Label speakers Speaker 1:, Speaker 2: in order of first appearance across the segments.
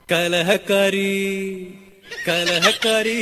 Speaker 1: கலஹக்காரி கலஹக்காரி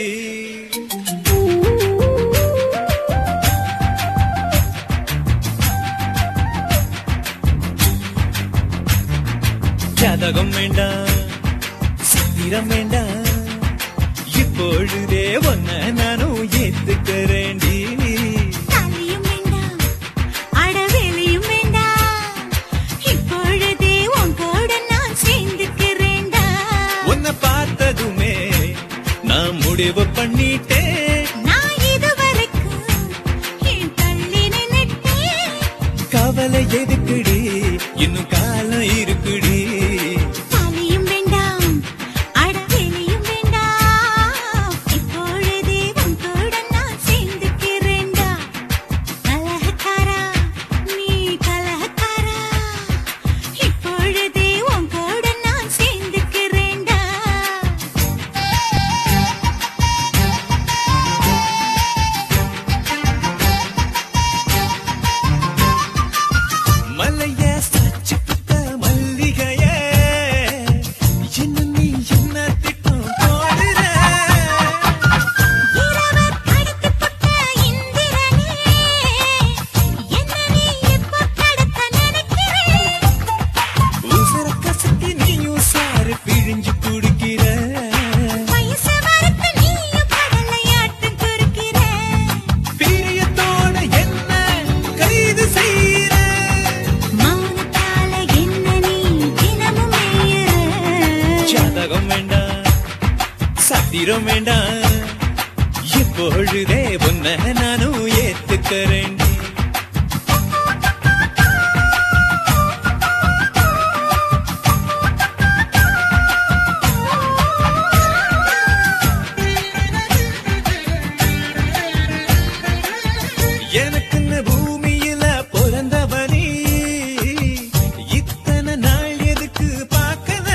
Speaker 1: ஜாதகம் வேண்டாம் சித்திரம் வேண்டாம் இப்பொழுதே ஒன்ன நானும் ஏத்துக்கிறேன்டி
Speaker 2: தலையும் வேண்டாம் அடவேலையும் வேண்டாம் இப்பொழுதே உன் கூட நான் சேர்ந்துக்கிறேன்டா
Speaker 1: உன்னை பார்த்ததுமே நான் முடிவு பண்ணிட்டேன்
Speaker 2: நான் இதுவரைக்கும் என் தள்ளி நின்னுட்டேன்
Speaker 1: கவலை எதுக்குடி இன்னும் காலம் இருக்குடி
Speaker 2: தலையும் வேண்டாம் அடவேலையும் வேண்டாம் இப்பொழுதே உன் கூட நான் சேர்ந்துக்கிறேன்டா கலகக்காரா நீ கலகக்காரா இப்பொழுதே உன் கூட நான் சேர்ந்துக்கிறேன்டா
Speaker 1: மலைய சாட்சி புத்த மல்லிகைய என்ன நீ என்ன திட்டம் போடுற
Speaker 2: இரவர் கடத்திப்பட்ட இந்திரனே என்ன நீ எப்போ கடத்த நினைக்கிறேன்
Speaker 1: உசர கசக்கி நீயும் சாறு பிழிஞ்சு குடிக்கிற
Speaker 2: வயசு வரத்து நீயும் கடலையாட்டம் குறுக்கிற
Speaker 1: பிரியத்தோட என்ன கைது செய்யற
Speaker 2: மௌனத்தால என்ன நீ தினமும் மேயுற
Speaker 1: ஜாதகம் வேண்டாம் சத்திரம் வேண்டாம் இப்பொழுதே உன்னை நானும் ஏத்துக்கிறேன் எனக்குன்னு பூமியில பிறந்தவனி இத்தனை நாள் எதுக்கு பார்க்கல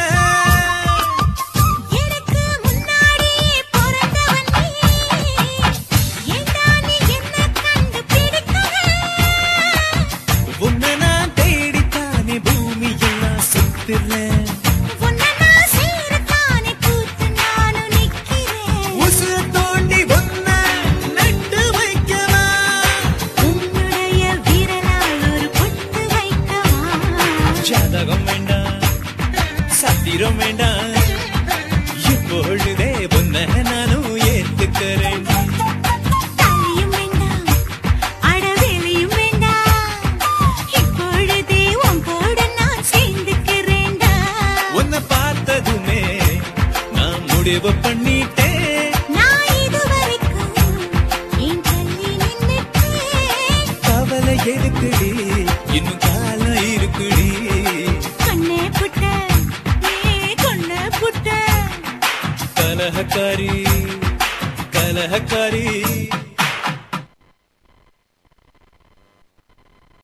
Speaker 2: எனக்கு முன்னாடியே பிறந்தவன் நீ ஏண்டா நீ என்ன கண்டு பிடிக்கிற
Speaker 1: உன்னை நான் தேடித்தானே பூமியெல்லாம் சுத்துறேன்
Speaker 2: உன்னை நான் சேரத்தானே கூத்து நானும் நிக்கிறேன்
Speaker 1: உசுர தோண்டி ஒன்ன நட்டு வைக்கவா
Speaker 2: உன்னுடைய விரலால் ஒரு பொட்டு வைக்கவா
Speaker 1: ஜாதகம் வேண்டாம் சத்திரம் வேண்டாம் இப்பொழுதே உன்னை நானும் ஏத்துக்கிறேன்
Speaker 2: தலையும் வேண்டாம் அடவேலையும் வேண்டாம் இப்பொழுதே உன் கூட நான் சேர்ந்துக்கிறேன்டா
Speaker 1: உன்னை பார்த்ததுமே நான் முடிவு பண்ணிட்டேன்
Speaker 2: நான் இதுவரைக்கும் என் தள்ளி நின்னுட்டேன்
Speaker 1: கவலை எதுக்குடி இன்னும் காலம் இருக்குடி
Speaker 2: கண்ணே புட்ட ஏ கொண்ணே புட்ட
Speaker 1: கலஹக்காரி கலஹக்காரி